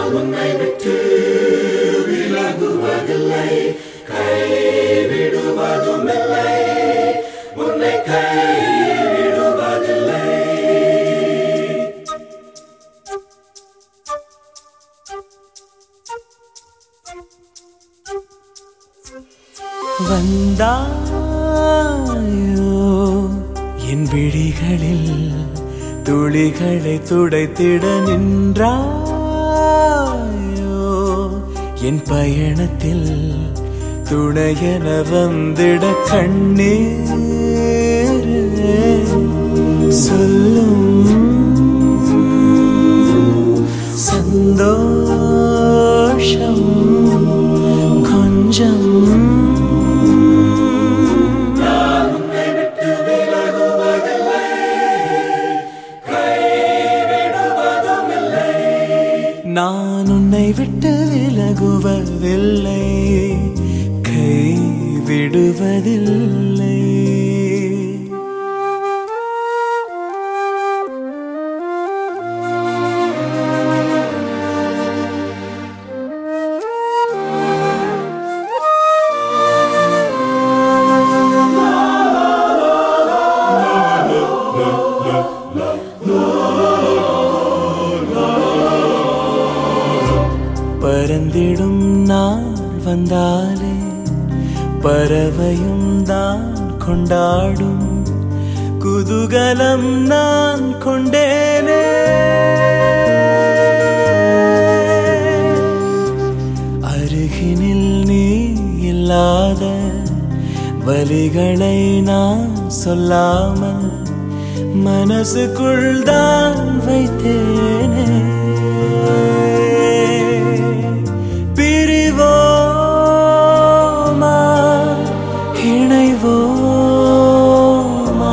நான் உன்னை விட்டு விலகுவதில்லை கை விடுவதும் இல்லை உன்னை கை விடுவதில்லை வந்தாயோ என் விழிகளில் துளிகளை துடைத்திட நின்றாயோ என் பயணத்தில் துணையென வந்திட கண்ணீர் சொல்லும் சந்தோஷம் கொஞ்சம் நான் உன்னை விட்டு விலகுவதில்லை கை விடுவதும் இல்லை நான் உன்னை விட்டு விலகுவதில்லை கை விடுவதில்லை பறந்திடும் நாள் வந்தாலே பறவையும் தான் கொண்டாடும் குதூகலம் நான் கொண்டேனே அருகினில் நீ இல்லாத வலிகளை நான் சொல்லாமல் மனசுக்குள் தான் வைத்தேனே பிரிவோமா இணைவோமா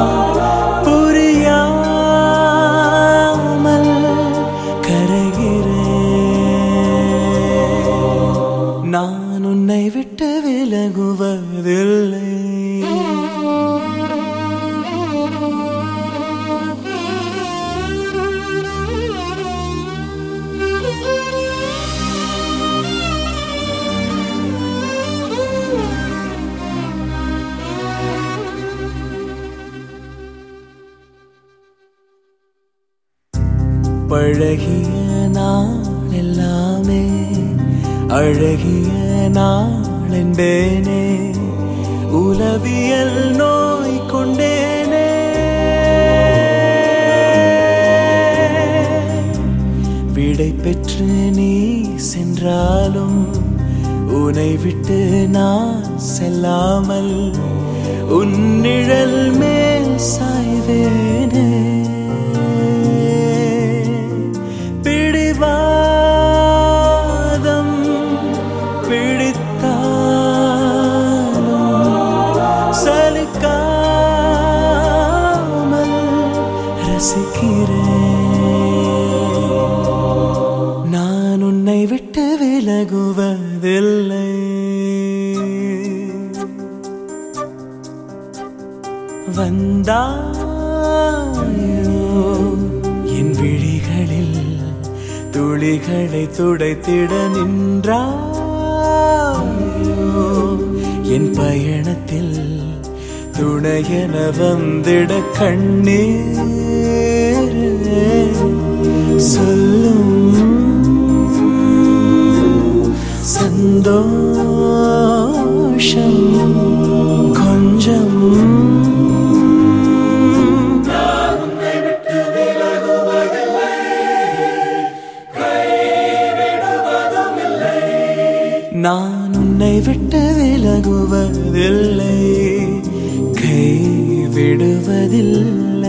புரியாமல் கரைகிறேன் நான் உன்னை விட்டு விலகுவதில்லை பழகிய நாள் எல்லாமே அழகிய நாள் என்பேனே உளவியல் நோய் கொண்டேனே விடை பெற்று நீ சென்றாலும் உன்னை விட்டு நான் செல்லாமல் உன்னிழல் மேல் சாய்வேனே பிடிவாதம் பிடித்தாலும் சலிக்காமல் ரசிக்கிறேன் நான் உன்னை விட்டு விலகுவதில்லை வந்தாயோ என் விழிகளில் துளிகளை துடைத்திட நின்றாயோ என் பயணத்தில் துணையென வந்திட கண்ணீர் சொல்லும் சந்தோஷம் கொஞ்சம் நான் உன்னை விட்டு விலகுவதில்லை கை விடுவதும் இல்லை நான் உன்னை விட்டு விலகுவதில்லை கை விடுவதில்லை